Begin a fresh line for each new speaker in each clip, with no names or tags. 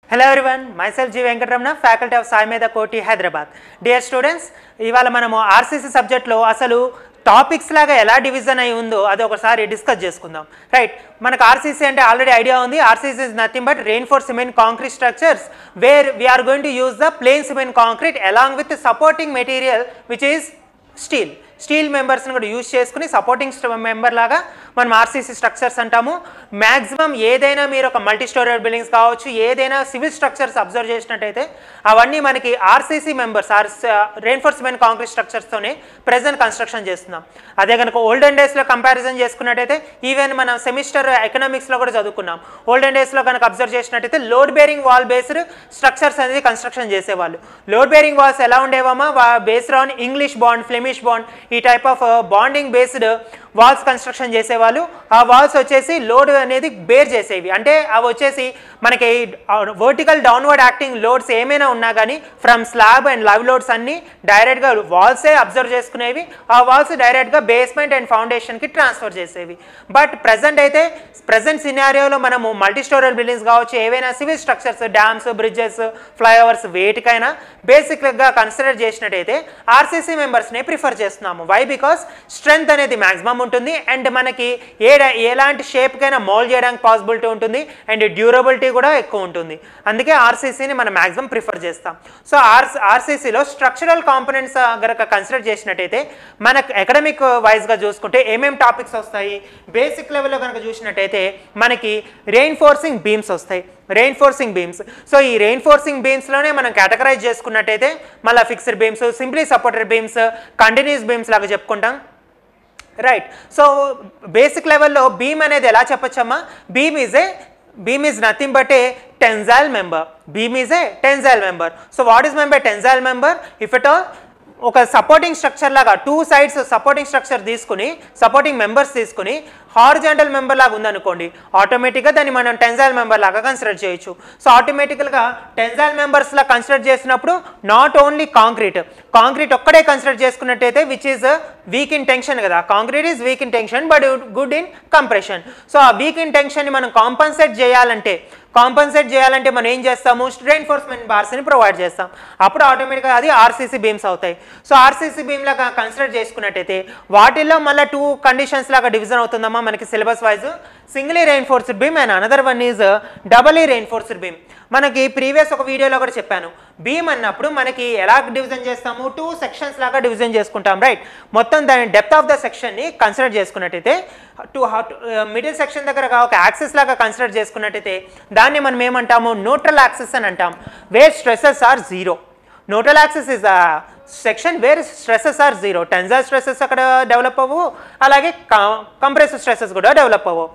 hello everyone myself G Venkataramana faculty of Saimedha Koti Hyderabad dear students ఇవాళ మనము RCC సబ్జెక్ట్లో అసలు టాపిక్స్ లాగా ఎలా డివిజన్ అయి ఉందో అది ఒకసారి డిస్కస్ చేసుకుందాం రైట్ మనకు ఆర్సీసీ అంటే ఆల్రెడీ ఐడియా ఉంది RCC is nothing but reinforced cement concrete structures where we are going to use the plain cement concrete along with supporting material which is steel steel మెంబర్స్ని కూడా use చేసుకుని supporting member లాగా మనం RCC structures అంటాము maximum ఏదైనా మీరు ఒక multi storage buildings కావచ్చు ఏదైనా సివిల్ స్ట్రక్చర్స్ అబ్జర్వ్ చేసినట్టయితే అవన్నీ మనకి RCC members are reinforcement concrete స్ట్రక్చర్స్తోనే ప్రజెంట్ కన్స్ట్రక్షన్ చేస్తున్నాం అదే కనుక ఓల్డెన్ డేస్లో కంపారిజన్ చేసుకున్నట్టయితే ఈవెన్ మనం సెమిస్టర్ ఎకనామిక్స్లో కూడా చదువుకున్నాం ఓల్డెన్ డేస్లో కనుక అబ్జర్వ్ చేసినట్టయితే load bearing wall based structures అనేది కన్స్ట్రక్షన్ చేసేవాళ్ళు లోడ్ బేరింగ్ వాల్స్ ఎలా ఉండేవామా based on English bond Flemish bond ఈ type of bonding based walls construction చేసేవాళ్ళు ఆ వాల్స్ వచ్చేసి లోడ్ అనేది బేర్ చేసేవి అంటే అవి వచ్చేసి మనకి వర్టికల్ డౌన్వర్డ్ యాక్టింగ్ లోడ్స్ ఏమైనా ఉన్నా కానీ from slab and live loads అన్ని డైరెక్ట్గా వాల్సే అబ్జర్వ్ చేసుకునేవి ఆ వాల్స్ డైరెక్ట్గా బేస్మెంట్ అండ్ ఫౌండేషన్కి ట్రాన్స్ఫర్ చేసేవి బట్ ప్రజెంట్ అయితే ప్రజెంట్ సినారియోలో మనము మల్టీ స్టోరేజ్ బిల్డింగ్స్ కావచ్చు ఏవైనా civil structures dams bridges flyovers వేటికైనా బేసిక్గా కన్సిడర్ చేసినట్టయితే ఆర్సీసీ మెంబర్స్ని ప్రిఫర్ చేస్తున్నాము వై బికాస్ స్ట్రెంగ్త్ అనేది మ్యాక్సిమం ఉంటుంది అండ్ మనకి ఏ ఎలాంటి షేప్కైనా మోల్డ్ చేయడానికి పాసిబిలిటీ ఉంటుంది అండ్ డ్యూరబిలిటీ కూడా ఎక్కువ ఉంటుంది అందుకే ఆర్సీసీని మనం మ్యాక్సిమం ప్రిఫర్ చేస్తాం సో ఆర్ ఆర్సీసీలో స్ట్రక్చరల్ కాంపనెంట్స్ కనుక కన్సిడర్ చేసినట్టయితే మనకు అకాడమిక్ వైజ్గా చూసుకుంటే ఏమేం టాపిక్స్ వస్తాయి బేసిక్ లెవెల్లో కనుక చూసినట్టయితే మనకి రెయిన్ఫోర్సింగ్ బీమ్స్ వస్తాయి రెయిన్ఫోర్సింగ్ బీమ్స్ సో ఈ రెయిన్ఫోర్సింగ్ బీమ్స్లోనే మనం కేటగరైజ్ చేసుకున్నట్టయితే మళ్ళీ fixed beams simply supported beams continuous beams లాగా చెప్పుకుంటాం రైట్ సో బేసిక్ లెవెల్లో బీమ్ అనేది ఎలా చెప్పొచ్చమ్మా beam is a beam is nothing but a tensile member beam is a tensile member so what is member tensile member if it all ఒక supporting structure లాగా two sides supporting structure తీసుకుని supporting members తీసుకుని horizontal member లాగా ఉందనుకోండి ఆటోమేటిక్గా దాన్ని మనం tensile member లాగా కన్సిడర్ చేయొచ్చు సో ఆటోమేటికల్గా టెన్జైల్ మెంబర్స్ లా కన్సిడర్ చేసినప్పుడు నాట్ ఓన్లీ కాంక్రీట్ కాంక్రీట్ ఒక్కడే కన్సిడర్ చేసుకున్నట్టయితే which is weak in tension కదా concrete is weak in tension but good in compression so ఆ వీక్ ఇన్ టెన్షన్ని మనం కాంపన్సేట్ చేయాలంటే కాంపన్సేట్ చేయాలంటే మనం ఏం చేస్తాము రెయిన్ఫోర్స్మెంట్ బార్స్ని ప్రొవైడ్ చేస్తాం అప్పుడు ఆటోమేటిక్గా అది ఆర్సీసీ బీమ్స్ అవుతాయి సో ఆర్సీసీ బీమ్ లాగా కన్సిడర్ చేసుకున్నట్టయితే వాటిల్లో మళ్ళీ టూ కండిషన్స్ లాగా డివిజన్ అవుతుందమ్మా మనకి syllabus wise singly reinforced beam and another one is doubly reinforced beam మనకి ప్రీవియస్ ఒక వీడియోలో కూడా చెప్పాను బీమ్ అన్నప్పుడు మనకి ఎలా డివిజన్ చేస్తాము టూ సెక్షన్స్ లాగా డివిజన్ చేసుకుంటాం రైట్ మొత్తం దాని డెప్త్ ఆఫ్ ద సెక్షన్ని కన్సిడర్ చేసుకున్నట్టయితే టూ మిడిల్ సెక్షన్ దగ్గర ఒక యాక్సెస్ లాగా కన్సిడర్ చేసుకున్నట్టయితే దాన్ని మనం ఏమంటాము న్యూట్రల్ యాక్సెస్ అని అంటాం where stresses are zero neutral axis is section where stresses are zero tensile stresses అక్కడ డెవలప్ అవ్వవు అలాగే కంప్రెసివ్ స్ట్రెసెస్ కూడా డెవలప్ అవ్వవు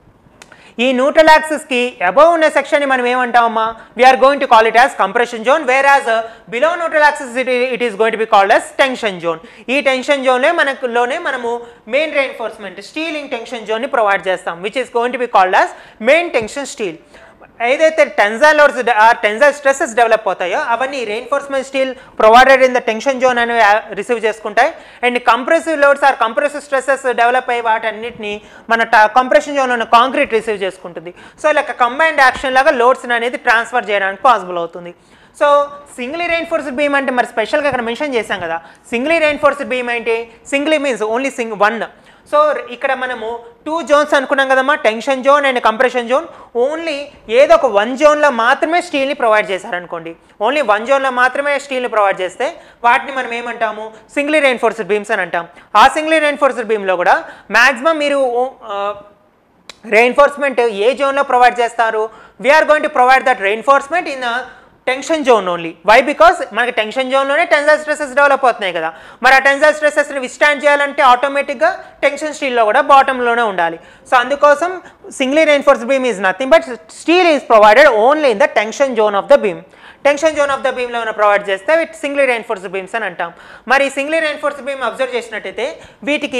ఈ న్యూట్రల్ యాక్సిస్కి అబౌవ్ ఉన్న సెక్షన్ని మనం ఏమంటామమ్మా we're going to call it as compression zone where as below neutral axis it it is going to be called as tension zone ఈ టెన్షన్ జోన్లో మనకులోనే మనము మెయిన్ రెయిన్ఫోర్స్మెంట్ స్టీలింగ్ టెన్షన్ జోన్ని ప్రొవైడ్ చేస్తాం which is going to be called as main tension steel ఏదైతే tensile loads tensile stresses develop అవుతాయో అవన్నీ reinforcement steel provided in the tension zone అనేవి రిసీవ్ చేసుకుంటాయి and compressive loads or compressive stresses develop అయ్యి వాటన్నిటిని మన compression zone ఉన్న concrete receive చేసుకుంటుంది సో ఇలా కంబైన్డ్ యాక్షన్ లాగా లోడ్స్ అనేది ట్రాన్స్ఫర్ చేయడానికి పాసిబుల్ అవుతుంది సో సింగిలీ రెయిన్ఫోర్స్డ్ బీమ్ అంటే మరి స్పెషల్గా ఇక్కడ మెన్షన్ చేశాం కదా సింగిలీ రెయిన్ఫోర్స్డ్ బీమ్ అంటే singly means only single one so ఇక్కడ మనము టూ జోన్స్ అనుకున్నాం కదమ్మా tension zone and compression zone only ఏదో ఒక వన్ జోన్లో మాత్రమే స్టీల్ని ప్రొవైడ్ చేశారనుకోండి ఓన్లీ వన్ జోన్లో మాత్రమే స్టీల్ని ప్రొవైడ్ చేస్తే వాటిని మనం ఏమంటాము సింగిలీ రెయిన్ఫోర్స్డ్ బీమ్స్ అని అంటాం ఆ సింగిలీ రెయిన్ఫోర్స్డ్ బీమ్లో కూడా మ్యాక్సిమం మీరు రెయిన్ఫోర్స్మెంట్ ఏ జోన్లో ప్రొవైడ్ చేస్తారు we're going to provide that reinforcement in tension zone only why because మనకి టెన్షన్ జోన్లోనే టెన్జల్ స్ట్రెసెస్ డెవలప్ అవుతున్నాయి కదా మరి ఆ టెన్జల్ స్ట్రెసెస్ని విస్టాండ్ చేయాలంటే ఆటోమేటిక్గా టెన్షన్ స్టీల్లో కూడా బాటంలోనే ఉండాలి సో అందుకోసం singly reinforce beam is nothing but steel is provided only in the tension zone of the beam tension zone of the బీమ్లో ఏమైనా ప్రొవైడ్ చేస్తే విత్ సింగ్లీ రెయిన్ఫోర్స్ బీమ్స్ అని అంటాం మరి సింగ్లీ రెయిన్ఫోర్స్ బీమ్ అబ్జర్వ్ చేసినట్టయితే వీటికి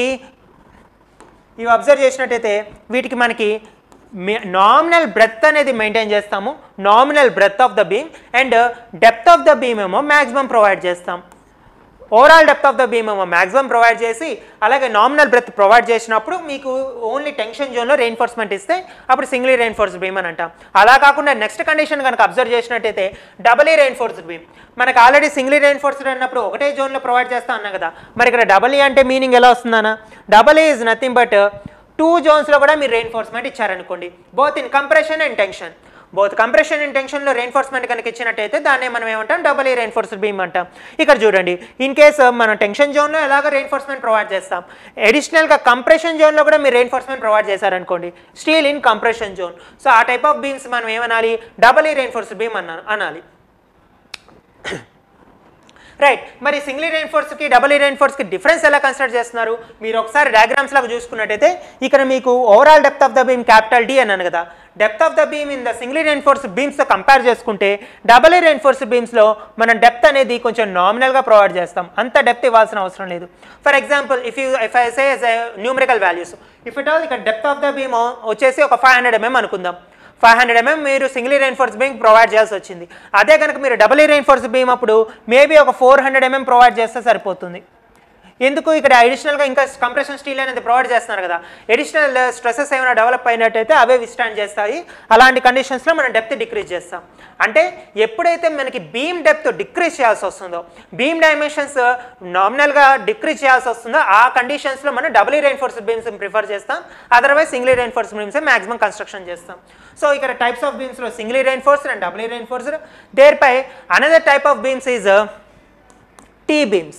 ఇవి అబ్జర్వ్ చేసినట్టయితే వీటికి మనకి నామినల్ బ్రెత్ అనేది మెయింటైన్ చేస్తాము nominal breadth of the beam and depth of the beam ఏమో మ్యాక్సిమం ప్రొవైడ్ చేస్తాం overall depth of the beam maximum provide చేసి అలాగే నామినల్ బ్రెత్ ప్రొవైడ్ చేసినప్పుడు మీకు ఓన్లీ టెన్షన్ జోన్లో రెయిన్ఫోర్స్మెంట్ ఇస్తే అప్పుడు సింగిల్ రెయిన్ఫోర్స్డ్ బీమ్ అని అంటాం అలా కాకుండా నెక్స్ట్ కండిషన్ కనుక అబ్జర్వ్ చేసినట్టయితే డబల్ ఈ రెయిన్ఫోర్స్డ్ బీమ్ మనకు ఆల్రెడీ సింగిల్ రెయిన్ఫోర్స్డ్ అన్నప్పుడు ఒకటే జోన్లో ప్రొవైడ్ చేస్తా అన్నా కదా మరి ఇక్కడ డబల్ ఈ అంటే మీనింగ్ ఎలా వస్తుందన్న డబల్ ఈ ఇస్ నథింగ్ బట్ టూ జోన్స్లో కూడా మీరు రెయిన్ఫోర్స్మెంట్ ఇచ్చారనుకోండి both in compression and tension both compression and టెన్షన్లో రెయిన్ఫోర్స్మెంట్ కనుక ఇచ్చినట్టయితే దాన్ని మనం ఏమంటాం డబల్ ఈ రెయిన్ఫోర్స్డ్ బీమ్ అంటాం ఇక్కడ చూడండి ఇన్ కేస్ మనం టెన్షన్ జోన్లో ఎలాగో రెయిన్ఫోర్స్మెంట్ ప్రొవైడ్ చేస్తాం అడిషనల్గా కంప్రెషన్ జోన్లో కూడా మీరు రెయిన్ఫోర్స్మెంట్ ప్రొవైడ్ చేశారనుకోండి steel in compression zone so ఆ టైప్ ఆఫ్ బీమ్స్ మనం ఏమనాలి డబల్ ఈ రెయిన్ఫోర్స్డ్ బీమ్ అన్నా అనాలి రైట్ మరి సింగిల్ రెయిన్ఫోర్స్కి డబుల్ రెయిన్ఫోర్స్కి డిఫరెన్స్ ఎలా కన్సిడర్ చేస్తున్నారు మీరు ఒకసారి డయాగ్రామ్స్ లాగా చూసుకున్నట్టయితే ఇక్కడ మీకు overall depth of the beam capital D అన్నాను కదా depth of the beam in the single reinforce బీమ్స్తో కంపేర్ చేసుకుంటే డబుల్ రెయిన్ఫోర్స్ బీమ్స్లో మనం డెప్త్ అనేది కొంచెం నామినల్గా ప్రొవైడ్ చేస్తాం అంత డెప్త్ ఇవ్వాల్సిన అవసరం లేదు for example if you if I say numerical values if it all ఇక్కడ డెప్త్ ఆఫ్ ద బీమ్ వచ్చేసి ఒక ఫైవ్ హండ్రెడ్ ఎంఎం అనుకుందాం ఫైవ్ హండ్రెడ్ ఎంఎం మీరు సింగిల్ రెయిన్ఫోర్స్ బీమ్ ప్రొవైడ్ చేయాల్సి వచ్చింది అదే కనుక మీరు డబుల్ రెయిన్ఫోర్స్ బీమ్ అప్పుడు మేబీ ఒక ఫోర్ హండ్రెడ్ ఎంఎం ప్రొవైడ్ చేస్తే సరిపోతుంది ఎందుకు ఇక్కడ అడిషనల్గా ఇంకా కంప్రెషన్ స్టీల్ అనేది ప్రొవైడ్ చేస్తున్నారు కదా అడిషనల్ స్ట్రెసెస్ ఏమైనా డెవలప్ అయినట్టయితే అవే విస్టాండ్ చేస్తాయి అలాంటి కండిషన్స్లో మనం డెప్త్ డిక్రీజ్ చేస్తాం అంటే ఎప్పుడైతే మనకి బీమ్ డెప్త్ డిక్రీజ్ చేయాల్సి వస్తుందో బీమ్ డైమెన్షన్స్ నామినల్గా డిక్రీజ్ చేయాల్సి వస్తుందో ఆ కండిషన్స్లో మనం డబుల్ రెయిన్ఫోర్స్ బీమ్స్ ప్రిఫర్ చేస్తాం otherwise single reinforce beams maximum construction చేస్తాం సో ఇక్కడ టైప్స్ ఆఫ్ బీమ్స్లో single reinforced and double reinforced thereby another type of beams is T beams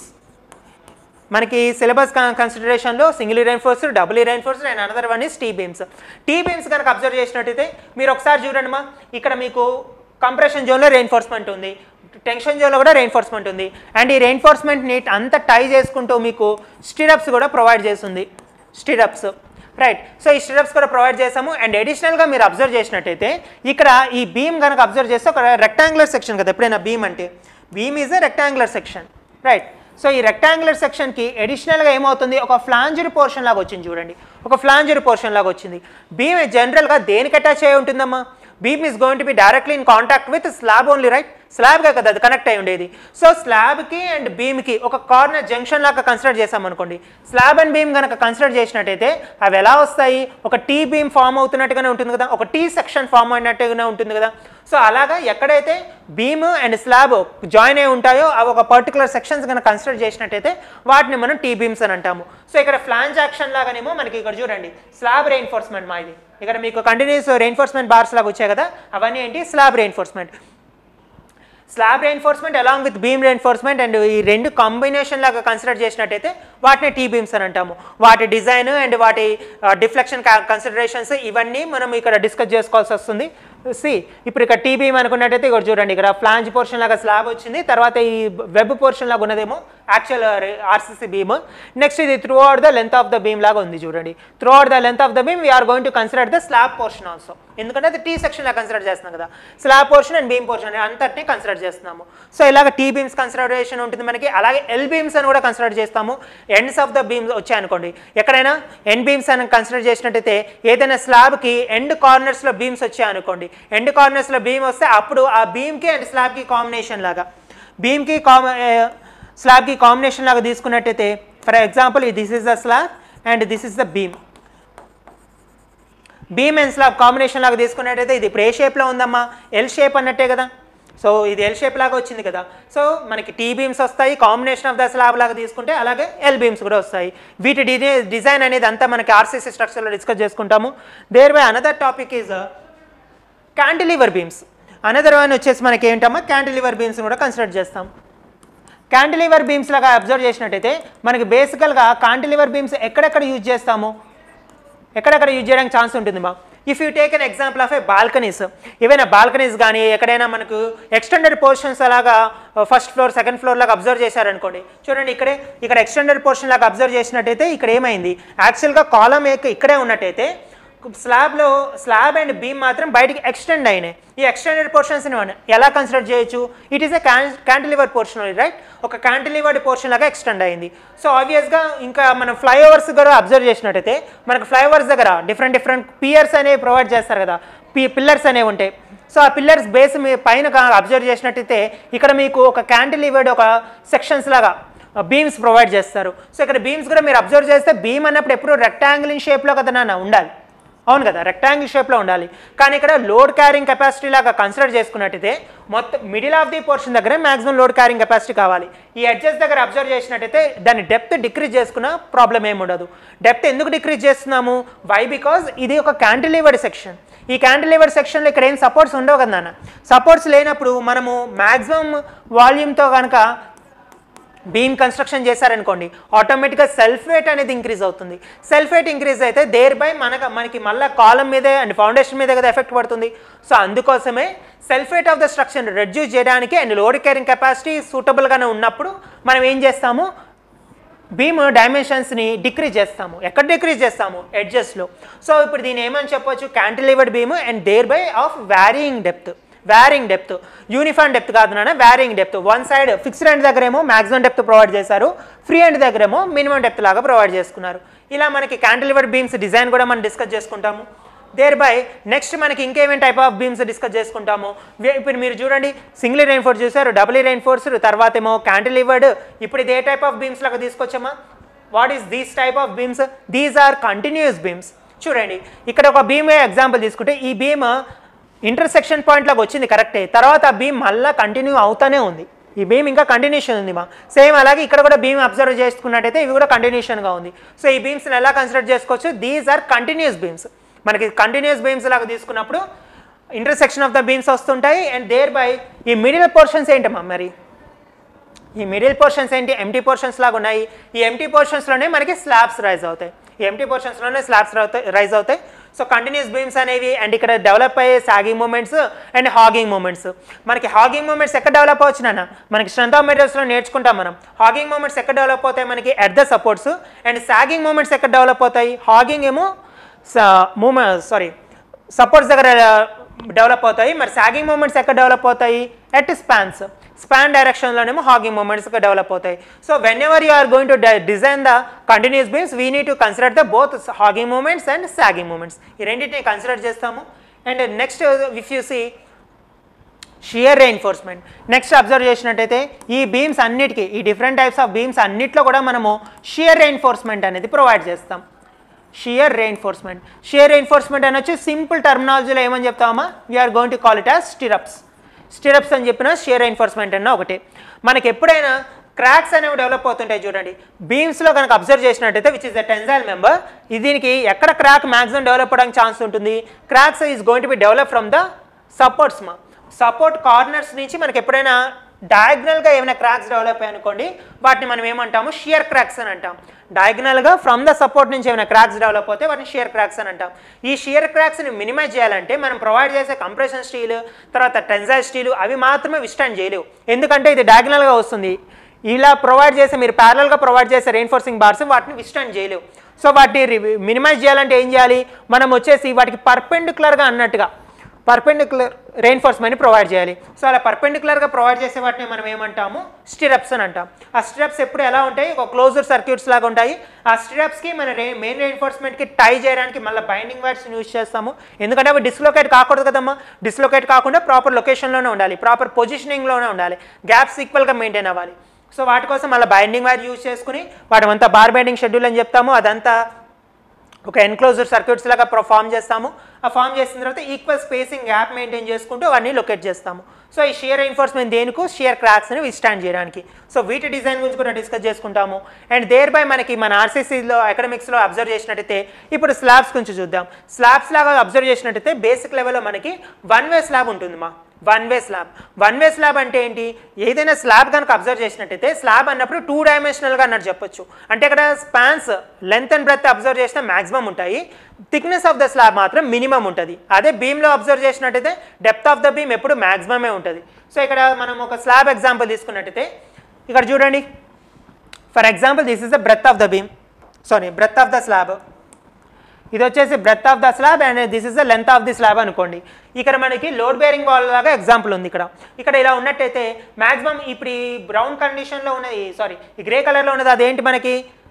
మనకి సిలబస్ కన్సిడరేషన్లో single reinforced double reinforced and another one is T beams T beams కనుక observe చేసినట్టయితే మీరు ఒకసారి చూడండి మా ఇక్కడ మీకు కంప్రెషన్ జోన్లో రెయిన్ఫోర్స్మెంట్ ఉంది టెన్షన్ జోన్లో కూడా రెయిన్ఫోర్స్మెంట్ ఉంది అండ్ ఈ రెయిన్ఫోర్స్మెంట్ నీట్ అంతా టై చేసుకుంటూ మీకు స్టిరప్స్ కూడా ప్రొవైడ్ చేస్తుంది స్టిరప్స్ రైట్ సో ఈ స్టిరప్స్ కూడా ప్రొవైడ్ చేసాము అండ్ అడిషనల్గా మీరు అబ్జర్వ్ చేసినట్టయితే ఇక్కడ ఈ బీమ్ కనుక అబ్జర్వ్ చేస్తే ఒక రెక్టాంగులర్ సెక్షన్ కదా ఎప్పుడైనా బీమ్ అంటే beam is a rectangular section right so ఈ రెక్టాంగులర్ సెక్షన్కి అడిషనల్గా ఏమవుతుంది ఒక ఫ్లాంజర్ పోర్షన్ లాగా వచ్చింది చూడండి ఒక ఫ్లాంజర్ పోర్షన్ లాగా వచ్చింది బీమ్ జనరల్గా దేనికి అటాచ్ అయి ఉంటుందమ్మా beam is going to be directly in contact with slab only right స్లాబ్గా కదా అది కనెక్ట్ అయి ఉండేది సో స్లాబ్కి అండ్ బీమ్కి ఒక కార్నర్ జంక్షన్ లాగా కన్సిడర్ చేసామనుకోండి స్లాబ్ అండ్ బీమ్ కనుక కన్సిడర్ చేసినట్టయితే అవి ఎలా వస్తాయి ఒక టీ బీమ్ ఫామ్ అవుతున్నట్టుగానే ఉంటుంది కదా ఒక టీ సెక్షన్ ఫామ్ అయినట్టుగానే ఉంటుంది కదా సో అలాగా ఎక్కడైతే బీమ్ అండ్ స్లాబ్ జాయిన్ అయి ఉంటాయో అవి ఒక పర్టికులర్ సెక్షన్స్ కనుక కన్సిడర్ చేసినట్టయితే వాటిని మనం టీ బీమ్స్ అని అంటాము సో ఇక్కడ ఫ్లాంజ్ యాక్షన్ లాగానేమో మనకి ఇక్కడ చూడండి స్లాబ్ రెయిన్ఫోర్స్మెంట్ మా ఇది ఇక్కడ మీకు కంటిన్యూస్ రెయిన్ఫోర్స్మెంట్ బార్స్ లాగా వచ్చాయి కదా అవన్నీ ఏంటి slab reinforcement slab reinforcement along with beam reinforcement and ఈ రెండు కాంబినేషన్ లాగా కన్సిడర్ చేసినట్టయితే వాటిని టీ బీమ్స్ అని అంటాము వాటి డిజైన్ అండ్ వాటి డిఫ్లెక్షన్ కన్సిడరేషన్స్ ఇవన్నీ మనం ఇక్కడ డిస్కస్ చేసుకోవాల్సి వస్తుంది సి ఇప్పుడు ఇక్కడ టీ బీమ్ అనుకున్నట్టయితే ఇక్కడ చూడండి ఇక్కడ ఫ్లాంజ్ పోర్షన్ లాగా స్లాబ్ వచ్చింది తర్వాత ఈ వెబ్ పోర్షన్ లాగా ఉన్నదేమో యాక్చువల్ ఆర్సీసీ బీమ్ నెక్స్ట్ ఇది through the length of the beam లాగా ఉంది చూడండి through the length of the beam we're going to consider the slab portion also ఎందుకంటే అది టీ సెక్షన్ లాగా కన్సిడర్ చేస్తున్నాం కదా slab portion and beam portion అంతటిని కన్సిడర్ చేస్తున్నాము సో ఇలాగ టీ బీమ్స్ కన్సిడరేషన్ ఉంటుంది మనకి అలాగే ఎల్ బీమ్స్ అని కూడా కన్సిడర్ చేస్తాము ఎండ్స్ ఆఫ్ ద బీమ్స్ వచ్చాయనుకోండి ఎక్కడైనా ఎండ్ బీమ్స్ అని కన్సిడర్ చేసినట్టయితే ఏదైనా స్లాబ్కి ఎండ్ కార్నర్స్లో బీమ్స్ వచ్చాయనుకోండి ఎండ్ కార్నర్స్లో బీమ్ వస్తే అప్పుడు ఆ బీమ్కి అండ్ స్లాబ్కి కాంబినేషన్ లాగా బీమ్కి కాంబ స్లాబ్కి కాంబినేషన్ లాగా తీసుకున్నట్టయితే for example this is the slab and this is the beam beam and slab combination లాగా తీసుకున్నట్టయితే ఇది ఇప్పుడు ఏ షేప్లో ఉందమ్మా ఎల్ షేప్ అన్నట్టే కదా సో ఇది ఎల్ షేప్ లాగా వచ్చింది కదా సో మనకి టీ బీమ్స్ వస్తాయి కాంబినేషన్ ఆఫ్ ద స్లాబ్ లాగా తీసుకుంటే అలాగే ఎల్ బీమ్స్ కూడా వస్తాయి వీటి డిజై డిజైన్ అనేది అంతా మనకి ఆర్సీసీ స్ట్రక్చర్లో డిస్కస్ చేసుకుంటాము thereby another topic is cantilever beams another one వచ్చేసి మనకి ఏంటమ్మా క్యాంటిలివర్ బీమ్స్ కూడా కన్సిడర్ చేస్తాం క్యాంటిలివర్ బీమ్స్ లాగా అబ్జర్వ్ చేసినట్టయితే మనకి బేసికల్గా కాంటిలివర్ బీమ్స్ ఎక్కడెక్కడ యూజ్ చేస్తాము ఎక్కడెక్కడ యూజ్ చేయడానికి ఛాన్స్ ఉంటుంది మా if you take an example of a balconies ఏవైనా బాల్కనీస్ కానీ ఎక్కడైనా మనకు ఎక్స్టెండెడ్ పోర్షన్స్ అలాగా ఫస్ట్ ఫ్లోర్ సెకండ్ ఫ్లోర్ లాగా అబ్జర్వ్ చేశారనుకోండి చూడండి ఇక్కడే ఇక్కడ ఎక్స్టెండెడ్ పోర్షన్ లాగా అబ్జర్వ్ చేసినట్టయితే ఇక్కడ ఏమైంది యాక్చువల్గా కాలం ఇక్కడే ఉన్నట్టయితే స్లాబ్లో స్లాబ్ అండ్ బీమ్ మాత్రం బయటికి ఎక్స్టెండ్ అయినాయి ఈ ఎక్స్టెండెడ్ పోర్షన్స్ని మనం ఎలా కన్సిడర్ చేయొచ్చు it is a cantilever portion right ఒక క్యాంటిలివర్డ్ పోర్షన్ లాగా ఎక్స్టెండ్ అయింది సో ఆబ్వియస్గా ఇంకా మనం ఫ్లైఓవర్స్ కూడా అబ్జర్వ్ చేసినట్టయితే మనకు ఫ్లైఓవర్స్ దగ్గర డిఫరెంట్ డిఫరెంట్ పియర్స్ అనేవి ప్రొవైడ్ చేస్తారు కదా పి పిల్లర్స్ అనేవి ఉంటాయి సో ఆ పిల్లర్స్ బేస్ మీ పైన అబ్జర్వ్ చేసినట్టయితే ఇక్కడ మీకు ఒక క్యాంటిలివర్డ్ ఒక సెక్షన్స్ లాగా బీమ్స్ ప్రొవైడ్ చేస్తారు సో ఇక్కడ బీమ్స్ కూడా మీరు అబ్జర్వ్ చేస్తే బీమ్ అన్నప్పుడు ఎప్పుడు రెక్టాంగిల్ ఇన్ షేప్లో కదా నాన్న ఉండాలి అవును కదా రెక్టాంగిల్ షేప్లో ఉండాలి కానీ ఇక్కడ లోడ్ క్యారింగ్ కెపాసిటీ లాగా కన్సిడర్ చేసుకున్నట్టయితే మొత్తం మిడిల్ ఆఫ్ ది పోర్షన్ దగ్గర మాక్సిమం లోడ్ క్యారింగ్ కెపాసిటీ కావాలి ఈ ఎడ్జెస్ దగ్గర అబ్జర్వ్ చేసినట్టయితే దాని డెప్త్ డిక్రీజ్ చేసుకున్న ప్రాబ్లం ఏమి ఉండదు డెప్త్ ఎందుకు డిక్రీజ్ చేస్తున్నాము వై బికాజ్ ఇది ఒక క్యాంటిలివర్డ్ సెక్షన్ ఈ క్యాంటిలివర్డ్ సెక్షన్లో ఇక్కడ ఏం సపోర్ట్స్ ఉండవు కదా నాన్న సపోర్ట్స్ లేనప్పుడు మనము మ్యాక్సిమం వాల్యూమ్తో కనుక బీమ్ కన్స్ట్రక్షన్ చేశారనుకోండి ఆటోమేటిక్గా సెల్ఫ్ వెయిట్ అనేది ఇంక్రీజ్ అవుతుంది సెల్ఫ్ వెయిట్ ఇంక్రీజ్ అయితే దేర్ బై మనకు మనకి మళ్ళీ కాలం మీదే అండ్ ఫౌండేషన్ మీదే కదా ఎఫెక్ట్ పడుతుంది సో అందుకోసమే self weight of the structure reduce చేయడానికి అండ్ లోడ్ క్యారింగ్ కెపాసిటీ సూటబుల్గానే ఉన్నప్పుడు మనం ఏం చేస్తాము బీమ్ డైమెన్షన్స్ని డిక్రీజ్ చేస్తాము ఎక్కడ డిక్రీజ్ చేస్తాము ఎడ్జస్ట్లో సో ఇప్పుడు దీని ఏమని చెప్పొచ్చు cantilevered beam and there thereby of varying depth varying depth uniform depth కాదు నాన్న varying depth one side fixed end దగ్గరేమో మ్యాక్సిమం డెప్త్ ప్రొవైడ్ చేశారు ఫ్రీ ఎండ్ దగ్గరేమో మినిమం డెప్త్ లాగా ప్రొవైడ్ చేసుకున్నారు ఇలా మనకి క్యాంటిలివర్డ్ బీమ్స్ డిజైన్ కూడా మనం డిస్కస్ చేసుకుంటాము దేర్ బై నెక్స్ట్ మనకి ఇంకేమేమి టైప్ ఆఫ్ బీమ్స్ డిస్కస్ చేసుకుంటాము వే- ఇప్పుడు మీరు చూడండి సింగిల్ రెయిన్ ఫోర్స్ చూసారు డబుల్ రెయిన్ ఫోర్స్ తర్వాత ఏమో క్యాంటిలివర్డ్ ఇప్పుడు ఇది ఏ టైప్ ఆఫ్ బీమ్స్ లాగా తీసుకొచ్చామా what is these type of beams these are continuous beams చూడండి ఇక్కడ ఒక బీమ్ ఎగ్జాంపుల్ తీసుకుంటే ఈ బీమ్ ఇంటర్సెక్షన్ పాయింట్ లాగా వచ్చింది కరెక్టే తర్వాత ఆ బీమ్ మళ్ళీ కంటిన్యూ అవుతానే ఉంది ఈ బీమ్ ఇంకా కంటిన్యూషన్ ఉంది మా సేమ్ అలాగే ఇక్కడ కూడా బీమ్ అబ్జర్వ్ చేసుకున్నట్టయితే ఇవి కూడా కంటిన్యూషన్గా ఉంది సో ఈ బీమ్స్ని ఎలా కన్సిడర్ చేసుకోవచ్చు దీస్ ఆర్ కంటిన్యూస్ బీమ్స్ మనకి కంటిన్యూస్ బీమ్స్ లాగా తీసుకున్నప్పుడు ఇంటర్సెక్షన్ ఆఫ్ ద బీమ్స్ వస్తుంటాయి అండ్ దేర్ బై ఈ మిడిల్ పోర్షన్స్ ఏంటమ్మా మరి ఈ మిడిల్ పోర్షన్స్ ఏంటి ఎంటీ పోర్షన్స్ లాగా ఉన్నాయి ఈ ఎంటీ పోర్షన్స్లోనే మనకి స్లాబ్స్ రైజ్ అవుతాయి ఈ ఎంటీ పోర్షన్స్లోనే స్లాబ్స్ రైజ్ అవుతాయి సో కంటిన్యూస్ బీమ్స్ అనేవి అండ్ ఇక్కడ డెవలప్ అయ్యే sagging moments and hogging moments మనకి హాగింగ్ మూమెంట్స్ ఎక్కడ డెవలప్ అవచ్చు నాన్న మనకి స్ట్రెంత్ ఆఫ్ మెటీరియల్స్లో నేర్చుకుంటాం మనం హాగింగ్ మూమెంట్స్ ఎక్కడ డెవలప్ అవుతాయి మనకి at the supports and sagging moments ఎక్కడ డెవలప్ అవుతాయి హాగింగ్ ఏమో మూమెంట్ సారీ సపోర్ట్స్ దగ్గర డెవలప్ అవుతాయి మరి సాగింగ్ మూమెంట్స్ ఎక్కడ డెవలప్ అవుతాయి ఎట్ స్పాన్స్ స్పాన్ డైరెక్షన్లోనేమో హాగింగ్ మూమెంట్స్ డెవలప్ అవుతాయి so whenever you are going to design the continuous beams we need to consider the both hogging moments and sagging moments ఈ రెండింటిని consider చేస్తాము and next if you see shear reinforcement next observe చేసినట్టయితే ఈ beams అన్నిటికీ ఈ different types of beams అన్నిట్లో కూడా మనము షియర్ రెయిన్ఫోర్స్మెంట్ అనేది ప్రొవైడ్ చేస్తాం షియర్ రెయిన్ఫోర్స్మెంట్ షియర్ రెయిన్ఫోర్స్మెంట్ అని వచ్చి సింపుల్ టర్మినాలజీలో ఏమని చెప్తామా we are going to call it as stirrups stirrups అని చెప్పిన షియర్ రెయిన్ఫోర్స్మెంట్ అన్న ఒకటే మనకి ఎప్పుడైనా క్రాక్స్ అనేవి డెవలప్ అవుతుంటాయి చూడండి బీమ్స్లో కనుక అబ్జర్వ్ చేసినట్టయితే which is the tensile member దీనికి ఎక్కడ క్రాక్ మ్యాక్సిమం డెవలప్ అవ్వడానికి ఛాన్స్ ఉంటుంది cracks is going to be develop from the supports మా సపోర్ట్ కార్నర్స్ నుంచి మనకి ఎప్పుడైనా డయాగ్నల్గా ఏమైనా క్రాక్స్ డెవలప్ అయ్యాయి అనుకోండి వాటిని మనం ఏమంటాము షియర్ క్రాక్స్ అని అంటాం డయాగ్నల్గా ఫ్రమ్ ద సపోర్ట్ నుంచి ఏమైనా క్రాక్స్ డెవలప్ అవుతే వాటిని షియర్ క్రాక్స్ అని అంటాం ఈ షియర్ క్రాక్స్ని మినిమైజ్ చేయాలంటే మనం ప్రొవైడ్ చేసే కంప్రెషన్ స్టీల్ తర్వాత టెన్జైల్ స్టీల్ అవి మాత్రమే విస్టాండ్ చేయలేవు ఎందుకంటే ఇది డయాగ్నల్గా వస్తుంది ఇలా ప్రొవైడ్ చేసే మీరు ప్యారల్గా ప్రొవైడ్ చేసే రెయిన్ఫోర్సింగ్ బార్స్ వాటిని విస్టాండ్ చేయలేవు సో వాటిని మినిమైజ్ చేయాలంటే ఏం చేయాలి మనం వచ్చేసి వాటికి పర్పెండికులర్గా అన్నట్టుగా పర్పెండికులర్ రెయిన్ఫోర్స్మెంట్ని ప్రొవైడ్ చేయాలి సో అలా పర్పెండికులర్గా ప్రొవైడ్ చేసే వాటిని మనం ఏమంటాము స్టిరప్స్ అని అంటాం ఆ స్టిరప్స్ ఎప్పుడు ఎలా ఉంటాయి ఒక క్లోజర్ సర్క్యూట్స్ లాగా ఉంటాయి ఆ స్టిరప్స్కి మన రే మెయిన్ రెయిన్ఫోర్స్మెంట్కి టై చేయడానికి మళ్ళీ బైండింగ్ వైర్స్ యూజ్ చేస్తాము ఎందుకంటే అవి డిస్లొకేట్ కాకూడదు కదమ్మా డిస్లొకేట్ కాకుండా ప్రాపర్ లొకేషన్లోనే ఉండాలి ప్రాపర్ పొజిషనింగ్లోనే ఉండాలి గ్యాప్స్ ఈక్వల్గా మెయింటైన్ అవ్వాలి సో వాటి కోసం మళ్ళీ బైండింగ్ వైర్ యూజ్ చేసుకుని వాటి అంతా బార్ బైండింగ్ షెడ్యూల్ అని చెప్తాము అదంతా ఒక ఎన్క్లోజర్ సర్క్యూట్స్ లాగా ఫామ్ చేస్తాము ఆ ఫామ్ చేసిన తర్వాత ఈక్వల్ స్పేసింగ్ గ్యాప్ మెయింటైన్ చేసుకుంటూ అవన్నీ లొకేట్ చేస్తాము సో ఈ షియర్ ఎన్ఫోర్స్మెంట్ దేనికో షియర్ క్రాక్స్ని విస్టాండ్ చేయడానికి సో వీటి డిజైన్ గురించి కూడా డిస్కస్ చేసుకుంటాము అండ్ దేర్ బై మనకి మన ఆర్సీసీలో అకాడమిక్స్లో అబ్జర్వ్ చేసినట్టయితే ఇప్పుడు స్లాబ్స్ గురించి చూద్దాం స్లాబ్స్ లాగా అబ్జర్వ్ చేసినట్టయితే బేసిక్ లెవెల్లో మనకి వన్ వే స్లాబ్ ఉంటుంది మా one way slab one way slab అంటే ఏంటి ఏదైనా స్లాబ్ కనుక అబ్జర్వ్ చేసినట్టయితే స్లాబ్ అన్నప్పుడు టూ డైమెన్షనల్గా అన్నట్టు చెప్పొచ్చు అంటే ఇక్కడ spans length and breadth observe చేస్తే మాక్సిమం ఉంటాయి థిక్నెస్ ఆఫ్ ద స్లాబ్ మాత్రం మినిమం ఉంటుంది అదే బీమ్లో అబ్జర్వ్ చేసినట్టయితే డెప్త్ ఆఫ్ ద బీమ్ ఎప్పుడు మాక్సిమమే ఉంటుంది సో ఇక్కడ మనం ఒక స్లాబ్ ఎగ్జాంపుల్ తీసుకున్నట్టయితే ఇక్కడ చూడండి for example this is the breadth of the beam sorry breadth of the slab ఇది వచ్చేసి breadth of the slab and this is the length of the slab అనుకోండి ఇక్కడ మనకి లోడ్ బేరింగ్ వాల్ లాగా example ఉంది ఇక్కడ ఇక్కడ ఇలా ఉన్నట్టయితే మాక్సిమం ఇప్పుడు ఈ బ్రౌన్ కండిషన్లో ఉన్నది సారీ ఈ గ్రే కలర్లో ఉన్నది అదేంటి మనకి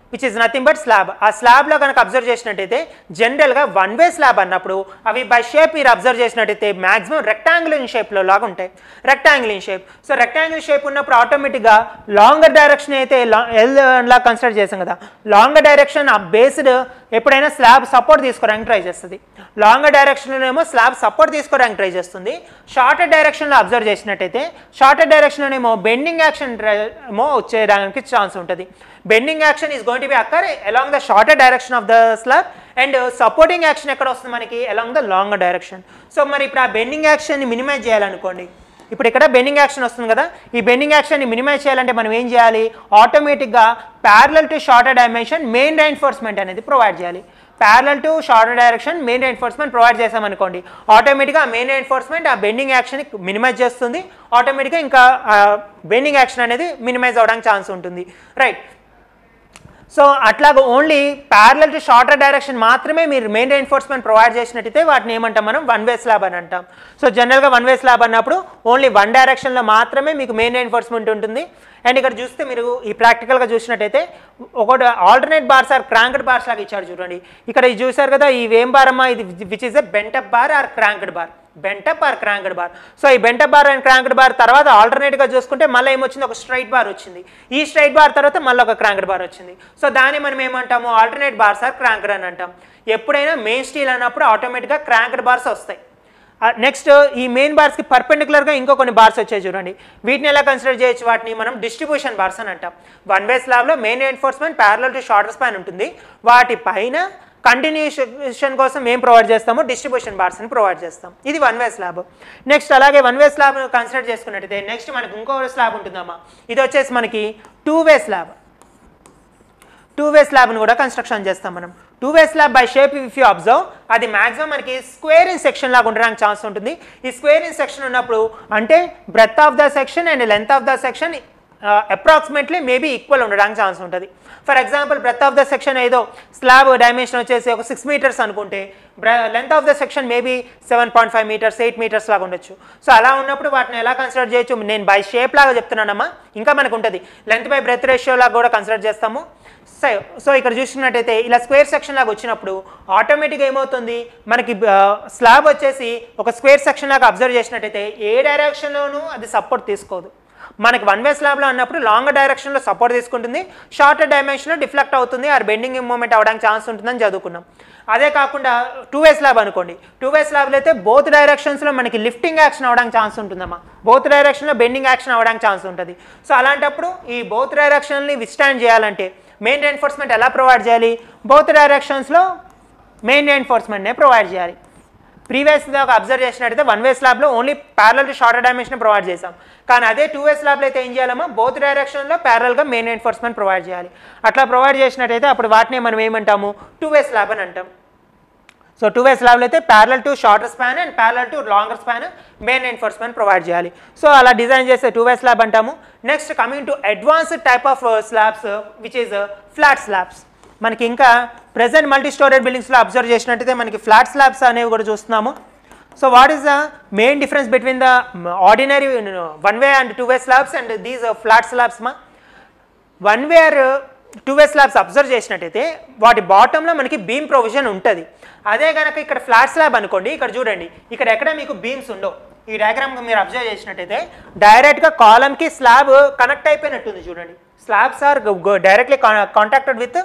which is nothing but slab ఆ స్లాబ్లో కనుక అబ్జర్వ్ చేసినట్టయితే జనరల్గా వన్ వే స్లాబ్ అన్నప్పుడు అవి బై షేప్ మీరు అబ్జర్వ్ చేసినట్టయితే మాక్సిమం రెక్టాంగిల్ ఇన్ షేప్లో లాగా ఉంటాయి rectangle in shape so rectangle shape ఉన్నప్పుడు ఆటోమేటిక్గా లాంగర్ డైరెక్షన్ అయితే ఎల్ లా కన్సిడర్ చేసాం కదా లాంగర్ డైరెక్షన్ ఆ బేస్డ్ ఎప్పుడైనా స్లాబ్ సపోర్ట్ తీసుకోవడానికి ట్రై చేస్తుంది లాంగర్ డైరెక్షన్లో ఏమో స్లాబ్ సపోర్ట్ తీసుకోవడానికి ట్రై చేస్తుంది షార్టర్ డైరెక్షన్లో అబ్జర్వ్ చేసినట్టయితే షార్టర్ డైరెక్షన్లోనేమో బెండింగ్ యాక్షన్ ఏమో వచ్చేయడానికి ఛాన్స్ ఉంటుంది bending action is going to be occur along the shorter direction of the slab and supporting action ఎక్కడ వస్తుంది మనకి along the longer direction so మరి ఇప్పుడు ఆ బెండింగ్ యాక్షన్ని మినిమైజ్ చేయాలనుకోండి ఇప్పుడు ఇక్కడ బెండింగ్ యాక్షన్ వస్తుంది కదా ఈ బెండింగ్ యాక్షన్ని మినిమైజ్ చేయాలంటే మనం ఏం చేయాలి ఆటోమేటిక్గా parallel to shorter dimension main reinforcement అనేది ప్రొవైడ్ చేయాలి parallel to shorter direction main reinforcement provide చేసామనుకోండి ఆటోమేటిక్గా ఆ మెయిన్ రైన్ఫోర్స్మెంట్ ఆ బెండింగ్ యాక్షన్ మినిమైజ్ చేస్తుంది ఆటోమేటిక్గా ఇంకా బెండింగ్ యాక్షన్ అనేది మినిమైజ్ అవడానికి ఛాన్స్ ఉంటుంది రైట్ సో అట్లాగా only parallel to shorter direction మాత్రమే మీరు మెయిన్ ఎన్ఫోర్స్మెంట్ ప్రొవైడ్ చేసినట్టయితే వాటిని ఏమంటాం మనం వన్ వే స్లాబ్ అని అంటాం సో జనరల్గా వన్ వే స్లాబ్ అన్నప్పుడు ఓన్లీ వన్ డైరెక్షన్లో మాత్రమే మీకు మెయిన్ ఎన్ఫోర్స్మెంట్ ఉంటుంది అండ్ ఇక్కడ చూస్తే మీరు ఈ ప్రాక్టికల్గా చూసినట్టయితే ఒకటి alternate bars or cranked bars లాగా ఇచ్చాడు చూడండి ఇక్కడ ఇది చూసారు కదా ఈ ఏం బార్ అమ్మా ఇది which is a bent up bar or cranked bar bent up or cranked bar so ఈ bent up bar and cranked bar తర్వాత ఆల్టర్నేట్గా చూసుకుంటే మళ్ళీ ఏమొచ్చింది ఒక స్ట్రైట్ బార్ వచ్చింది ఈ స్ట్రైట్ బార్ తర్వాత మళ్ళీ ఒక క్రాంక్డ్ బార్ వచ్చింది సో దాన్ని మనం ఏమంటాము ఆల్టర్నేట్ బార్స్ ఆర్ క్రాంక్డ్ అని అంటాం ఎప్పుడైనా మెయిన్ స్టీల్ అన్నప్పుడు ఆటోమేటిక్గా క్రాంక్డ్ బార్స్ వస్తాయి నెక్స్ట్ ఈ మెయిన్ బార్స్కి పర్పెండికులర్గా ఇంకో కొన్ని బార్స్ వచ్చాయి చూడండి వీటిని ఎలా కన్సిడర్ చేయొచ్చు వాటిని మనం డిస్ట్రిబ్యూషన్ బార్స్ అని అంటాం వన్ వే స్లాబ్లో main enforcement parallel to shorter span ఉంటుంది వాటి పైన కంటిన్యూషన్ కోసం ఏం ప్రొవైడ్ చేస్తామో డిస్ట్రిబ్యూషన్ బార్స్ని ప్రొవైడ్ చేస్తాం ఇది వన్ వే స్లాబ్ నెక్స్ట్ అలాగే వన్ వే స్లాబ్ కన్సిడర్ చేసుకున్నట్టయితే నెక్స్ట్ మనకి ఇంకో స్లాబ్ ఉంటుందమ్మా ఇది వచ్చేసి మనకి two way slab two way స్లాబ్ని కూడా కన్స్ట్రక్షన్ చేస్తాం మనం two way slab by shape if you observe అది మాక్సిమం మనకి స్క్వేర్ ఇన్ సెక్షన్ లాగా ఉండడానికి ఛాన్స్ ఉంటుంది ఈ స్క్వేర్ ఇన్ సెక్షన్ ఉన్నప్పుడు అంటే breadth of the section and length of the section approximately maybe equal ఉండడానికి ఛాన్స్ ఉంటుంది for example breadth of the section ఏదో స్లాబ్ డైమెన్షన్ వచ్చేసి ఒక సిక్స్ మీటర్స్ అనుకుంటే length of the section maybe seven point five metres eight metres లాగా ఉండొచ్చు so అలా ఉన్నప్పుడు వాటిని ఎలా కన్సిడర్ చేయొచ్చు నేను బై షేప్ లాగా చెప్తున్నానమ్మా ఇంకా మనకు ఉంటుంది లెంత్ బై బ్రెత్ రేషియో లాగా కూడా కన్సిడర్ చేస్తాము సో సో ఇక్కడ చూసినట్టయితే ఇలా స్క్వేర్ సెక్షన్ లాగా వచ్చినప్పుడు ఆటోమేటిక్గా ఏమవుతుంది మనకి స్లాబ్ వచ్చేసి ఒక స్క్వేర్ సెక్షన్ లాగా అబ్జర్వ్ చేసినట్టయితే ఏ డైరెక్షన్లోనూ అది సపోర్ట్ తీసుకోదు మనకి వన్ వే స్లాబ్లో అన్నప్పుడు లాంగ్ డైరెక్షన్లో సపోర్ట్ తీసుకుంటుంది షార్టర్ డైమెన్షన్లో డిఫ్లెక్ట్ అవుతుంది ఆర్ బెండింగ్ మూమెంట్ అవ్వడానికి ఛాన్స్ ఉంటుందని చదువుకున్నాం అదే కాకుండా టూ వే స్లాబ్ అనుకోండి టూ వే స్లాబ్లో అయితే బోత్ డైరెక్షన్స్లో మనకి లిఫ్టింగ్ యాక్షన్ అవ్వడానికి ఛాన్స్ ఉంటుందమ్మా బోత్ డైరెక్షన్లో బెండింగ్ యాక్షన్ అవ్వడానికి ఛాన్స్ ఉంటుంది సో అలాంటప్పుడు ఈ బోత్ డైరెక్షన్ని విస్టాండ్ చేయాలంటే మెయిన్ ఎన్ఫోర్స్మెంట్ ఎలా ప్రొవైడ్ చేయాలి బోత్ డైరెక్షన్స్లో మెయిన్ ఎన్ఫోర్స్మెంట్నే ప్రొవైడ్ చేయాలి ప్రీవియస్గా ఒక అబ్జర్వ్ చేసినట్టయితే వన్ వే స్లాబ్లో only parallel to shorter dimension provide చేసాం కానీ అదే టూ వే స్లాబ్లో అయితే ఏం చేయాలమ్మా బోత్ డైరెక్షన్లో ప్యారల్గా మెయిన్ ఎన్ఫోర్స్మెంట్ ప్రొవైడ్ చేయాలి అట్లా ప్రొవైడ్ చేసినట్టయితే అప్పుడు వాటిని మనం ఏమంటాము టూ వే స్లాబ్ అని అంటాం సో టూ వే స్లాబ్లో అయితే parallel to shorter span and parallel to longer span main enforcement provide చేయాలి సో అలా డిజైన్ చేస్తే టూ వే స్లాబ్ అంటాము next coming to advanced type of slabs which is flat slabs మనకి ఇంకా present multi storage బిల్డింగ్స్లో observe చేసినట్టయితే మనకి flat slabs అనేవి కూడా చూస్తున్నాము so what is the main difference between the ordinary one way and two way slabs and these flat slabs మా one way or two way slabs observe చేసినట్టయితే వాటి బాటంలో మనకి బీమ్ ప్రొవిజన్ ఉంటుంది అదే కనుక ఇక్కడ ఫ్లాట్ స్లాబ్ అనుకోండి ఇక్కడ చూడండి ఇక్కడ ఎక్కడ మీకు బీమ్స్ ఉండవు ఈ డయాగ్రామ్ మీరు అబ్జర్వ్ చేసినట్టయితే డైరెక్ట్గా కాలమ్కి స్లాబ్ కనెక్ట్ అయిపోయినట్టుంది చూడండి slabs are directly contacted with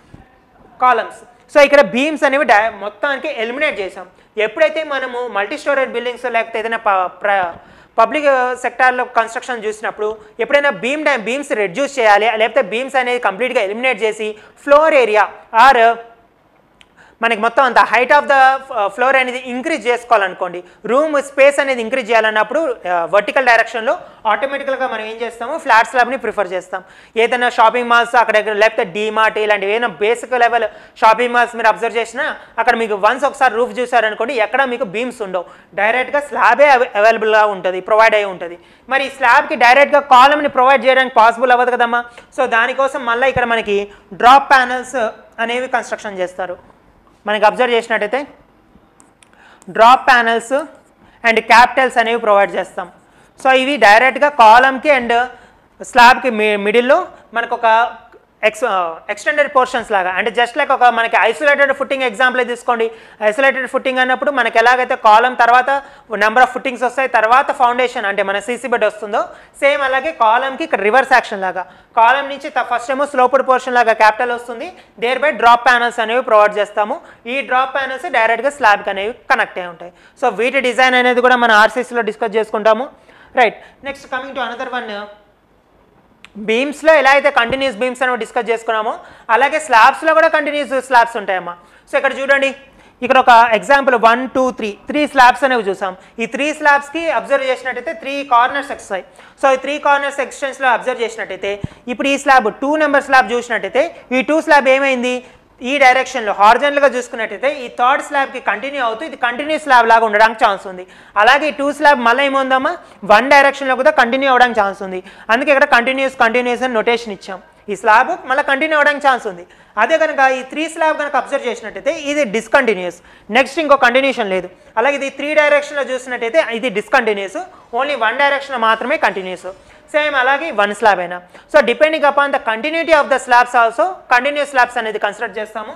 columns so ఇక్కడ బీమ్స్ అనేవి డై మొత్తానికి ఎలిమినేట్ చేసాం ఎప్పుడైతే మనము మల్టీ స్టోరేజ్ బిల్డింగ్స్ లేకపోతే ఏదైనా ప- ప్ర పబ్లిక్ సెక్టార్లో కన్స్ట్రక్షన్ చూసినప్పుడు ఎప్పుడైనా బీమ్ డై బీమ్స్ రెడ్యూస్ చేయాలి లేకపోతే బీమ్స్ అనేది కంప్లీట్గా ఎలిమినేట్ చేసి ఫ్లోర్ ఏరియా ఆర్ మనకి మొత్తం అంత హైట్ ఆఫ్ ద ఫ్లోర్ అనేది ఇంక్రీజ్ చేసుకోవాలనుకోండి రూమ్ స్పేస్ అనేది ఇంక్రీజ్ చేయాలన్నప్పుడు వర్టికల్ డైరెక్షన్లో ఆటోమేటికల్గా మనం ఏం చేస్తాము ఫ్లాట్ స్లాబ్ని ప్రిఫర్ చేస్తాం ఏదైనా షాపింగ్ మాల్స్ అక్కడ లేకపోతే డీమార్ట్ ఇలాంటివి ఏదైనా బేసిక్ లెవెల్ షాపింగ్ మాల్స్ మీరు అబ్జర్వ్ చేసినా అక్కడ మీకు వన్స్ ఒకసారి రూఫ్ చూసారనుకోండి ఎక్కడ మీకు బీమ్స్ ఉండవు డైరెక్ట్గా స్లాబే అవైలబుల్గా ఉంటుంది ప్రొవైడ్ అయి ఉంటుంది మరి ఈ స్లాబ్కి డైరెక్ట్గా కాలమ్ని ప్రొవైడ్ చేయడానికి పాసిబుల్ అవ్వదు కదమ్మా సో దానికోసం మళ్ళీ ఇక్కడ మనకి డ్రాప్ ప్యానల్స్ అనేవి కన్స్ట్రక్షన్ చేస్తారు మనకి అబ్జర్వ్ చేసినట్టయితే డ్రాప్ ప్యానల్స్ అండ్ క్యాపిటల్స్ అనేవి ప్రొవైడ్ చేస్తాం సో ఇవి డైరెక్ట్గా కాలమ్కి అండ్ స్లాబ్కి మి మిడిల్లో మనకు ఒక ఎక్స్ ఎక్స్టెండెడ్ పోర్షన్స్ లాగా అంటే జస్ట్ లైక్ ఒక మనకి ఐసోలేటెడ్ ఫుట్టింగ్ ఎగ్జాంపుల్ తీసుకోండి ఐసోలేటెడ్ ఫుట్టింగ్ అన్నప్పుడు మనకి ఎలాగైతే కాలం తర్వాత నెంబర్ ఆఫ్ ఫుట్టింగ్స్ వస్తాయి తర్వాత ఫౌండేషన్ అంటే మన సీసీ బెడ్ వస్తుందో సేమ్ అలాగే కాలంకి ఇక్కడ రివర్స్ యాక్షన్ లాగా కాలం నుంచి ఫస్ట్ ఏమో స్లోపుడ్ పోర్షన్ లాగా క్యాపిటల్ వస్తుంది దేర్ బై డ్రాప్ ప్యానల్స్ అనేవి ప్రొవైడ్ చేస్తాము ఈ డ్రాప్ ప్యానల్స్ డైరెక్ట్గా స్లాబ్కి అనేవి కనెక్ట్ అయి ఉంటాయి సో వీటి డిజైన్ అనేది కూడా మన ఆర్సీసీలో డిస్కస్ చేసుకుంటాము right next coming to another one బీమ్స్లో ఎలా అయితే కంటిన్యూస్ బీమ్స్ అనేవి డిస్కస్ చేసుకున్నామో అలాగే స్లాబ్స్లో కూడా కంటిన్యూస్ స్లాబ్స్ ఉంటాయమ్మా సో ఇక్కడ చూడండి ఇక్కడ ఒక example one two three three slabs అనేవి చూసాం ఈ త్రీ స్లాబ్స్కి అబ్జర్వ్ చేసినట్టయితే త్రీ కార్నర్స్ వస్తాయి సో ఈ త్రీ కార్నర్స్ ఎక్స్టెన్స్లో అబ్జర్వ్ చేసినట్టయితే ఇప్పుడు ఈ స్లాబ్ టూ నెంబర్ స్లాబ్ చూసినట్టయితే ఈ టూ స్లాబ్ ఏమైంది ఈ డైరెక్షన్లో హార్జనల్గా చూసుకున్నట్టయితే ఈ థర్డ్ స్లాబ్కి కంటిన్యూ అవుతూ ఇది కంటిన్యూ స్లాబ్ లాగా ఉండడానికి ఛాన్స్ ఉంది అలాగే ఈ టూ స్లాబ్ మళ్ళీ ఏముందమ్మా వన్ డైరెక్షన్లో కూడా కంటిన్యూ అవ్వడానికి ఛాన్స్ ఉంది అందుకే ఇక్కడ కంటిన్యూస్ కంటిన్యూస్ అని నొటేషన్ ఇచ్చాం ఈ స్లాబ్ మళ్ళీ కంటిన్యూ అవ్వడానికి ఛాన్స్ ఉంది అదే కనుక ఈ త్రీ స్లాబ్ కనుక అబ్జర్వ్ చేసినట్టయితే ఇది డిస్కంటిన్యూస్ నెక్స్ట్ ఇంకో కంటిన్యూషన్ లేదు అలాగే ఇది త్రీ డైరెక్షన్లో చూసినట్టయితే ఇది డిస్కంటిన్యూస్ ఓన్లీ వన్ డైరెక్షన్ మాత్రమే కంటిన్యూస్ సేమ్ అలాగే వన్ స్లాబ్ అయినా so depending upon the continuity of the slabs also continuous slabs అనేది కన్సిడర్ చేస్తాము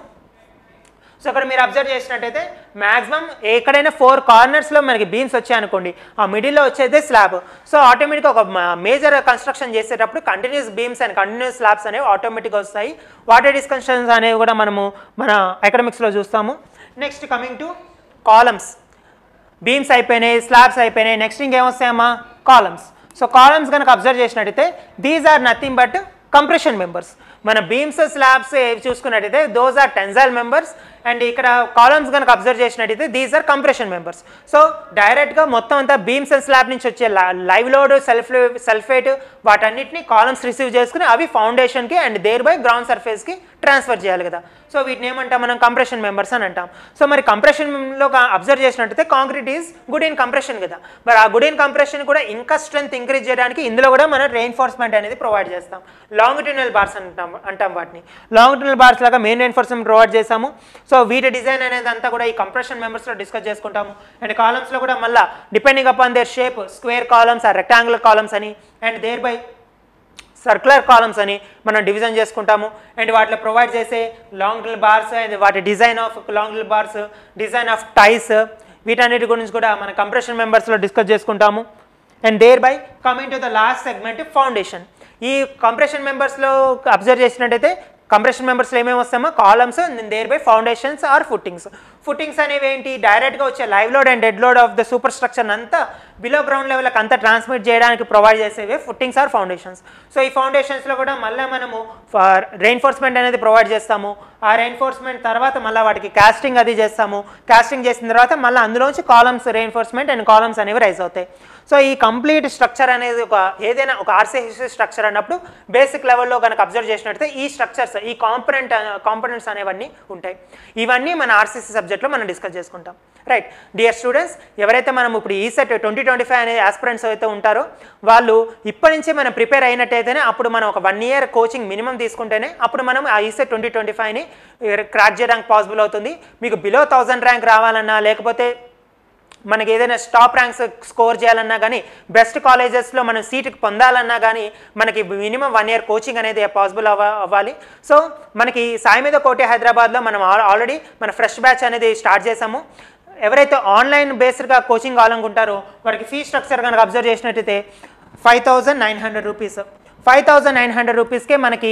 సో అక్కడ మీరు అబ్జర్వ్ చేసినట్టయితే మాక్సిమం ఎక్కడైనా ఫోర్ కార్నర్స్లో మనకి బీమ్స్ వచ్చాయనుకోండి ఆ మిడిల్లో వచ్చేదే స్లాబ్ సో ఆటోమేటిక్గా ఒక మేజర్ కన్స్ట్రక్షన్ చేసేటప్పుడు continuous beams and continuous slabs అనేవి ఆటోమేటిక్గా వస్తాయి వాటర్ డిస్కషన్స్ అనేవి కూడా మనము మన ఎకడమిక్స్లో చూస్తాము next coming to columns beams అయిపోయినాయి స్లాబ్స్ అయిపోయినాయి నెక్స్ట్ ఇంకేమొస్తాయమ్మా కాలమ్స్ సో కాలమ్స్ కనుక అబ్జర్వ్ చేసినట్టయితే these are nothing but compression members మన బీమ్స్ స్లాబ్స్ చూసుకున్నట్టయితే those are tensile members and ఇక్కడ కాలమ్స్ కనుక అబ్జర్వ్ చేసినట్టయితే these are compression members so డైరెక్ట్గా మొత్తం అంతా బీమ్స్ అండ్ స్లాబ్ నుంచి వచ్చే లైవ్ లోడ్ సెల్ఫ్ సల్ఫేట్ వాటన్నిటిని కాలమ్స్ రిసీవ్ చేసుకుని అవి ఫౌండేషన్కి అండ్ దేర్ బై గ్రౌండ్ సర్ఫేస్కి ట్రాన్స్ఫర్ చేయాలి కదా సో వీటిని ఏమంటాం మనం కంప్రెషన్ మెంబర్స్ అని అంటాం సో మరి కంప్రెషన్లో అబ్జర్వ్ చేసినట్టయితే concrete is good in compression కదా మరి ఆ గుడ్ ఇన్ కంప్రెషన్ కూడా ఇంకా స్ట్రెంత్ ఇంక్రీజ్ చేయడానికి ఇందులో కూడా మనం రెయిన్ఫోర్స్మెంట్ అనేది ప్రొవైడ్ చేస్తాం లాంగిట్యూనల్ బార్స్ అంటాం అంటాం వాటిని లాంగిట్యూనల్ బార్స్ లాగా మెయిన్ రెయిన్ఫోర్స్మెంట్ ప్రొవైడ్ చేస్తాము సో వీటి డిజైన్ అనేది అంతా కూడా ఈ కంప్రెషన్ మెంబర్స్లో డిస్కస్ చేసుకుంటాము అండ్ కాలమ్స్లో కూడా మళ్ళీ depending upon their shape square columns ఆ రెక్టాంగులర్ కాలమ్స్ అని and there by circular columns అని మనం డివిజన్ చేసుకుంటాము అండ్ వాటిలో ప్రొవైడ్ చేసే లాంగ్ డ్రిల్ బార్స్ అండ్ వాటి design of long drill bars design of ties వీటన్నిటి గురించి కూడా మన కంప్రెషన్ మెంబర్స్లో డిస్కస్ చేసుకుంటాము and there by coming to the last segment foundation ఈ కంప్రెషన్ మెంబర్స్లో అబ్జర్వ్ చేసినట్టయితే కంప్రెషన్ మెంబర్స్లో ఏమేమి వస్తామో columns there by foundations are footings footings అనేవి ఏంటి డైరెక్ట్గా వచ్చే live load and dead load of the superstructure అంతా బిలో గ్రౌండ్ లెవెల్కి అంతా ట్రాన్స్మిట్ చేయడానికి ప్రొవైడ్ చేసేవి ఫుట్టింగ్స్ ఆర్ ఫౌండేషన్స్ సో ఈ ఫౌండేషన్స్లో కూడా మళ్ళీ మనము రెయిన్ఫోర్స్మెంట్ అనేది ప్రొవైడ్ చేస్తాము ఆ రెయిన్ఫోర్స్మెంట్ తర్వాత మళ్ళీ వాటికి కాస్టింగ్ అది చేస్తాము కాస్టింగ్ చేసిన తర్వాత మళ్ళీ అందులోంచి కాలమ్స్ రెయిన్ఫోర్స్మెంట్ అండ్ కాలమ్స్ అనేవి రైజ్ అవుతాయి సో ఈ కంప్లీట్ స్ట్రక్చర్ అనేది ఒక ఏదైనా ఒక ఆర్సీసీ స్ట్రక్చర్ అన్నప్పుడు బేసిక్ లెవెల్లో కనుక అబ్జర్వ్ చేసినట్టయితే ఈ స్ట్రక్చర్స్ ఈ కాంపనెంట్ కాంపనెంట్స్ అనేవన్నీ ఉంటాయి ఇవన్నీ మన ఆర్సీసీ సబ్జెక్ట్లో మనం డిస్కస్ చేసుకుంటాం రైట్ డియర్ స్టూడెంట్స్ ఎవరైతే మనం ఇప్పుడు ECET twenty twenty five అనే ఆస్పిరెంట్స్ అయితే ఉంటారో వాళ్ళు ఇప్పటి నుంచే మనం ప్రిపేర్ అయినట్టయితేనే అప్పుడు మనం ఒక వన్ ఇయర్ కోచింగ్ మినిమం తీసుకుంటేనే అప్పుడు మనం ఆ ఈసెట్ ట్వంటీ ట్వంటీ ఫైవ్ని క్రాక్ చేయడానికి పాసిబుల్ అవుతుంది మీకు బిలో థౌజండ్ ర్యాంక్ రావాలన్నా లేకపోతే మనకి ఏదైనా స్టాప్ ర్యాంక్స్ స్కోర్ చేయాలన్నా కానీ బెస్ట్ కాలేజెస్లో మనం సీటుకి పొందాలన్నా కానీ మనకి మినిమం వన్ ఇయర్ కోచింగ్ అనేది పాసిబుల్ అవ్వ అవ్వాలి సో మనకి సాయి మీద కోటి హైదరాబాద్లో మనం ఆల్రెడీ మన ఫ్రెష్ బ్యాచ్ అనేది స్టార్ట్ చేసాము ఎవరైతే ఆన్లైన్ బేస్డ్గా కోచింగ్ కావాలనుకుంటారో వారికి ఫీ స్ట్రక్చర్ కనుక అబ్జర్వ్ చేసినట్టయితే five thousand nine hundred rupees five thousand nine hundred రూపీస్కే మనకి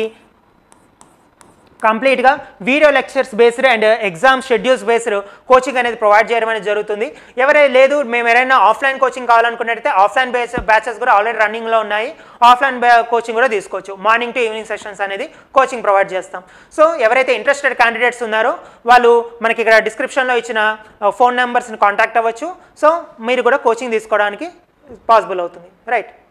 కంప్లీట్గా video lectures based and exam schedules based coaching అనేది ప్రొవైడ్ చేయడం అనేది జరుగుతుంది ఎవరైనా లేదు మేము ఎవరైనా ఆఫ్లైన్ కోచింగ్ కావాలనుకున్నట్టయితే ఆఫ్లైన్ బేస్ బ్యాచెస్ కూడా ఆల్రెడీ రన్నింగ్లో ఉన్నాయి ఆఫ్లైన్ కోచింగ్ కూడా తీసుకోవచ్చు మార్నింగ్ టు ఈవినింగ్ సెషన్స్ అనేది కోచింగ్ ప్రొవైడ్ చేస్తాం సో ఎవరైతే ఇంట్రెస్టెడ్ క్యాండిడేట్స్ ఉన్నారో వాళ్ళు మనకి ఇక్కడ డిస్క్రిప్షన్లో ఇచ్చిన ఫోన్ నెంబర్స్ని కాంటాక్ట్ అవ్వచ్చు సో మీరు కూడా కోచింగ్ తీసుకోవడానికి పాసిబుల్ అవుతుంది రైట్